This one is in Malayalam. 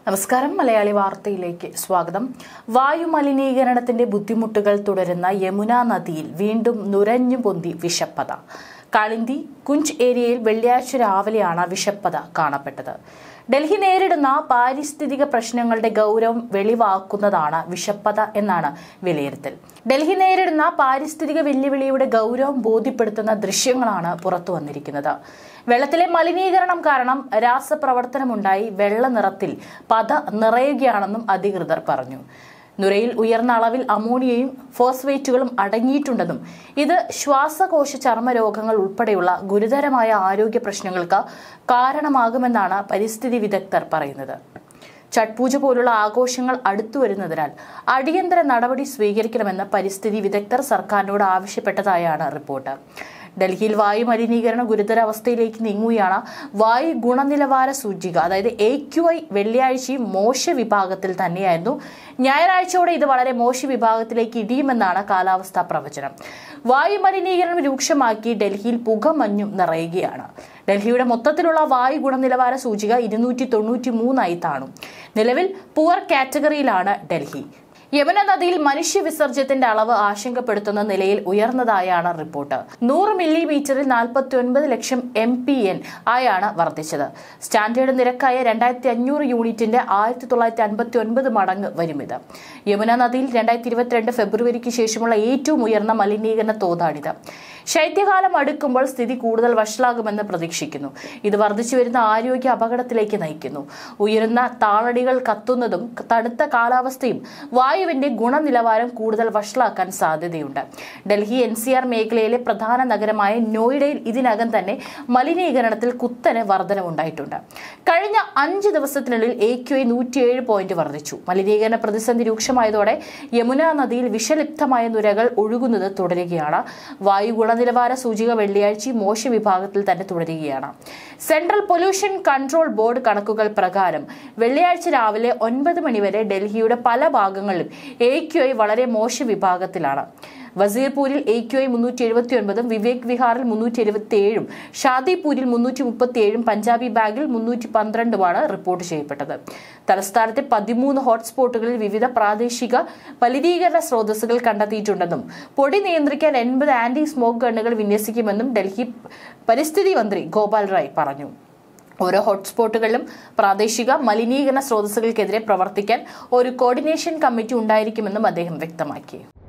നമസ്കാരം മലയാളി വാർത്തയിലേക്ക് സ്വാഗതം വായു മലിനീകരണത്തിന്റെ ബുദ്ധിമുട്ടുകൾ തുടരുന്ന യമുന നദിയിൽ വീണ്ടും നുരഞ്ഞു പൊന്തി വിഷപ്പത കാളിന്തി കുഞ്ച് ഏരിയയിൽ വെള്ളിയാഴ്ച രാവിലെയാണ് വിഷപ്പത കാണപ്പെട്ടത് ഡൽഹി നേരിടുന്ന പാരിസ്ഥിതിക പ്രശ്നങ്ങളുടെ ഗൗരവം വെളിവാക്കുന്നതാണ് വിഷപ്പത എന്നാണ് വിലയിരുത്തൽ ഡൽഹി നേരിടുന്ന പാരിസ്ഥിതിക വെല്ലുവിളിയുടെ ഗൗരവം ബോധ്യപ്പെടുത്തുന്ന ദൃശ്യങ്ങളാണ് പുറത്തു വന്നിരിക്കുന്നത് വെള്ളത്തിലെ മലിനീകരണം കാരണം രാസപ്രവർത്തനമുണ്ടായി വെള്ള നിറത്തിൽ പത നിറയുകയാണെന്നും അധികൃതർ പറഞ്ഞു നുരയിൽ ഉയർന്ന അളവിൽ അമോണിയയും ഫോസ്ഫേറ്റുകളും അടങ്ങിയിട്ടുണ്ടെന്നും ഇത് ശ്വാസകോശ ചർമ്മരോഗങ്ങൾ ഉൾപ്പെടെയുള്ള ഗുരുതരമായ ആരോഗ്യ പ്രശ്നങ്ങൾക്ക് കാരണമാകുമെന്നാണ് പരിസ്ഥിതി വിദഗ്ധർ പറയുന്നത് ഛഠ് പൂജ പോലുള്ള ആഘോഷങ്ങൾ അടുത്തു വരുന്നതിനാൽ അടിയന്തര നടപടി സ്വീകരിക്കണമെന്ന് പരിസ്ഥിതി വിദഗ്ധർ സർക്കാരിനോട് ആവശ്യപ്പെട്ടതായാണ് റിപ്പോർട്ട് ഡൽഹിയിൽ വായു മലിനീകരണം ഗുരുതരാവസ്ഥയിലേക്ക് നീങ്ങുകയാണ് വായു ഗുണനിലവാര സൂചിക അതായത് എ ക്യു ഐ വെള്ളിയാഴ്ചയും മോശ വിഭാഗത്തിൽ തന്നെയായിരുന്നു ഞായറാഴ്ചയോടെ ഇത് വളരെ മോശ വിഭാഗത്തിലേക്ക് ഇടിയുമെന്നാണ് കാലാവസ്ഥാ പ്രവചനം വായു മലിനീകരണം രൂക്ഷമാക്കി ഡൽഹിയിൽ പുകമഞ്ഞും നിറയുകയാണ് ഡൽഹിയുടെ മൊത്തത്തിലുള്ള വായു ഗുണനിലവാര സൂചിക ഇരുന്നൂറ്റി തൊണ്ണൂറ്റി മൂന്നായി താണു നിലവിൽ പുവർ കാറ്റഗറിയിലാണ് ഡൽഹി യമുന നദിയിൽ മനുഷ്യ വിസർജ്യത്തിന്റെ അളവ് ആശങ്കപ്പെടുത്തുന്ന നിലയിൽ ഉയർന്നതായാണ് റിപ്പോർട്ട് നൂറ് മില്ലിമീറ്ററിൽ നാൽപ്പത്തി ഒൻപത് ലക്ഷം എം പി എൻ ആയാണ് വർദ്ധിച്ചത് സ്റ്റാൻഡേർഡ് നിരക്കായ രണ്ടായിരത്തി അഞ്ഞൂറ് യൂണിറ്റിന്റെ ആയിരത്തി തൊള്ളായിരത്തി അൻപത്തി ഒൻപത് മടങ്ങ് വരും ഇത് യമുന നദിയിൽ രണ്ടായിരത്തി ഇരുപത്തിരണ്ട് ഫെബ്രുവരിക്ക് ശേഷമുള്ള ഏറ്റവും ഉയർന്ന മലിനീകരണ തോതാണിത് ശൈത്യകാലം അടുക്കുമ്പോൾ സ്ഥിതി കൂടുതൽ വഷളാകുമെന്ന് പ്രതീക്ഷിക്കുന്നു ഇത് വർദ്ധിച്ചു വരുന്ന ആരോഗ്യ അപകടത്തിലേക്ക് നയിക്കുന്നു ഉയരുന്ന താളടികൾ കത്തുന്നതും തണുത്ത കാലാവസ്ഥയും വായുവിന്റെ ഗുണനിലവാരം കൂടുതൽ വഷളാക്കാൻ സാധ്യതയുണ്ട് ഡൽഹി എൻ സി ആർ മേഖലയിലെ പ്രധാന നഗരമായ നോയിഡയിൽ ഇതിനകം തന്നെ മലിനീകരണത്തിൽ കുത്തനെ വർധനവുണ്ടായിട്ടുണ്ട് കഴിഞ്ഞ അഞ്ച് ദിവസത്തിനുള്ളിൽ എ ക്യു ഐ നൂറ്റിയേഴ് പോയിന്റ് വർദ്ധിച്ചു മലിനീകരണ പ്രതിസന്ധി രൂക്ഷമായതോടെ യമുന നദിയിൽ വിഷലിപ്തമായ നുരകൾ ഒഴുകുന്നത് തുടരുകയാണ് വായു ഗുണനിലവാര സൂചിക വെള്ളിയാഴ്ച മോശ വിഭാഗത്തിൽ തന്നെ തുടരുകയാണ് സെൻട്രൽ പൊല്യൂഷൻ കൺട്രോൾ ബോർഡ് കണക്കുകൾ പ്രകാരം വെള്ളിയാഴ്ച രാവിലെ ഒൻപത് മണിവരെ ഡൽഹിയുടെ പല ഭാഗങ്ങളിലും എ ക്യു ഐ വളരെ മോശ വിഭാഗത്തിലാണ് വസീർപൂരിൽ എ ക്യു ഐ മുന്നൂറ്റി എഴുപത്തി ഒൻപതും വിവേക് വിഹാറിൽ മുന്നൂറ്റി എഴുപത്തി ഏഴും ഷാദിപൂരിൽ മുന്നൂറ്റി മുപ്പത്തി ഏഴും പഞ്ചാബി ബാഗിൽ മുന്നൂറ്റി പന്ത്രണ്ടുമാണ് റിപ്പോർട്ട് ചെയ്യപ്പെട്ടത് തലസ്ഥാനത്തെ പതിമൂന്ന് ഹോട്ട്സ്പോട്ടുകളിൽ വിവിധ പ്രാദേശിക മലിനീകരണ സ്രോതസ്സുകൾ കണ്ടെത്തിയിട്ടുണ്ടെന്നും പൊടി നിയന്ത്രിക്കാൻ എൺപത് ആന്റി സ്മോക്ക് ഗണ്ണുകൾ വിന്യസിക്കുമെന്നും ഡൽഹി പരിസ്ഥിതി മന്ത്രി ഗോപാൽ റായ് പറഞ്ഞു ഓരോ ഹോട്ട്സ്പോട്ടുകളിലും പ്രാദേശിക മലിനീകരണ സ്രോതസ്സുകൾക്കെതിരെ പ്രവർത്തിക്കാൻ ഒരു കോർഡിനേഷൻ കമ്മിറ്റി ഉണ്ടായിരിക്കുമെന്നും അദ്ദേഹം വ്യക്തമാക്കി